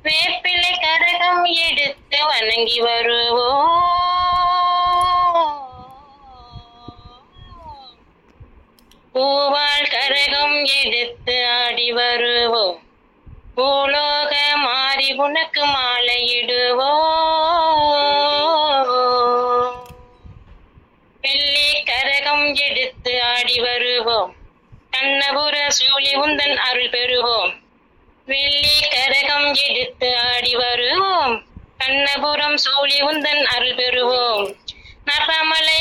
வேப்பிலை கரகம் எடுத்து வணங்கி வருவோம் பூவால் கரகம் எடுத்து ஆடி வருவோம் பூலோக மாறி உனக்கு மாலையிடுவோம் வெள்ளி கரகம் எடுத்து ஆடி வருவோம் கண்ணபுர சூழி உந்தன் அருள் பெறுவோம் வெள்ளி கரகம் எடுத்து ஆடி வருவோம் கண்ணபுரம் சூழி உந்தன் அருள் பெறுவோம் நபமலை